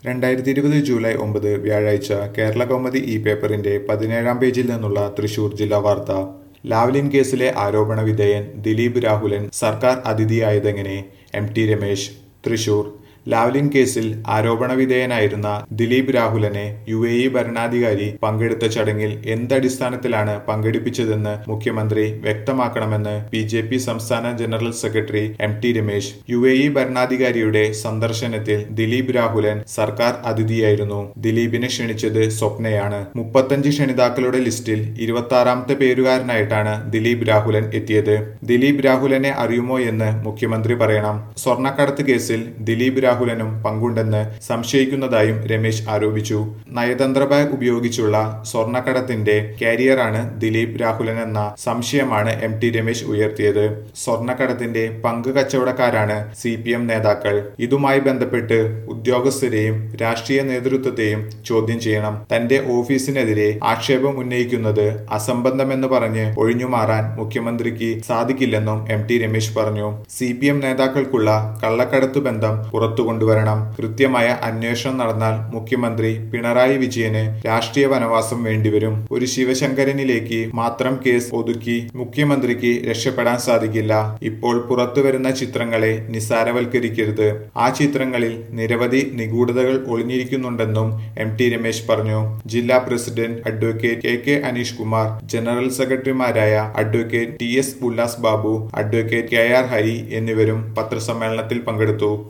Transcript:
രണ്ടായിരത്തി ഇരുപത് ജൂലൈ ഒമ്പത് വ്യാഴാഴ്ച കേരള കൗമുദി ഈ പേപ്പറിന്റെ പതിനേഴാം പേജിൽ നിന്നുള്ള തൃശൂർ ജില്ലാ വാർത്ത ലാവ്ലിൻ കേസിലെ ആരോപണ വിധേയൻ ദിലീപ് രാഹുലൻ സർക്കാർ അതിഥിയായതെങ്ങനെ M T Ramesh Thrissur Lavalin കേസിൽ ആരോപണ വിധേയനായിരുന്ന ദിലീപ് രാഹുലനെ യു എ ഇ ഭരണാധികാരി പങ്കെടുത്ത ചടങ്ങിൽ എന്തടിസ്ഥാനത്തിലാണ് പങ്കെടുപ്പിച്ചതെന്ന് മുഖ്യമന്ത്രി വ്യക്തമാക്കണമെന്ന് ബി ജെ പി സംസ്ഥാന general secretary M T Ramesh U A E ഭരണാധികാരിയുടെ സന്ദർശനത്തിൽ ദിലീപ് രാഹുലൻ സർക്കാർ അതിഥിയായിരുന്നു ദിലീപിനെ ക്ഷണിച്ചത് സ്വപ്നയാണ് മുപ്പത്തഞ്ച് ക്ഷണിതാക്കളുടെ ലിസ്റ്റിൽ ഇരുപത്തി ആറാമത്തെ പേരുകാരനായിട്ടാണ് ദിലീപ് രാഹുലൻ എത്തിയത് ദിലീപ് രാഹുലനെ അറിയുമോ എന്ന് മുഖ്യമന്ത്രി പറയണം സ്വർണ്ണക്കടത്ത് കേസിൽ ദിലീപ് രാഹുലനും പങ്കുണ്ടെന്ന് സംശയിക്കുന്നതായും രമേശ് ആരോപിച്ചു നയതന്ത്ര ബാഗ് ഉപയോഗിച്ചുള്ള സ്വർണ്ണക്കടത്തിന്റെ കാരിയറാണ് ദിലീപ് രാഹുലൻ എന്ന സംശയമാണ് എം ടി രമേശ് ഉയർത്തിയത് സ്വർണ്ണക്കടത്തിന്റെ പങ്ക് കച്ചവടക്കാരാണ് സി പി എം നേതാക്കൾ ഇതുമായി ബന്ധപ്പെട്ട് ഉദ്യോഗസ്ഥരെയും രാഷ്ട്രീയ നേതൃത്വത്തെയും ചോദ്യം ചെയ്യണം തന്റെ ഓഫീസിനെതിരെ ആക്ഷേപം ഉന്നയിക്കുന്നത് അസംബന്ധമെന്ന് പറഞ്ഞ് ഒഴിഞ്ഞുമാറാൻ മുഖ്യമന്ത്രിക്ക് സാധിക്കില്ലെന്നും എം ടി രമേശ് പറഞ്ഞു സി പി എം നേതാക്കൾക്കുള്ള കള്ളക്കടത്ത് ബന്ധം പുറത്തു കൊണ്ടുവരണം കൃത്യമായ അന്വേഷണം നടന്നാൽ മുഖ്യമന്ത്രി പിണറായി വിജയന് രാഷ്ട്രീയ വനവാസം വേണ്ടിവരും ഒരു ശിവശങ്കരനിലേക്ക് മാത്രം കേസ് ഒതുക്കി മുഖ്യമന്ത്രിക്ക് രക്ഷപ്പെടാൻ സാധിക്കില്ല ഇപ്പോൾ പുറത്തുവരുന്ന ചിത്രങ്ങളെ നിസ്സാരവൽക്കരിക്കരുത് ആ ചിത്രങ്ങളിൽ നിരവധി നിഗൂഢതകൾ ഒളിഞ്ഞിരിക്കുന്നുണ്ടെന്നും എം ടി രമേശ് പറഞ്ഞു ജില്ലാ president advocate K K Aneesh Kumar general സെക്രട്ടറിമാരായ advocate T S Ullas Babu advocate K R Hari എന്നിവരും പത്രസമ്മേളനത്തിൽ പങ്കെടുത്തു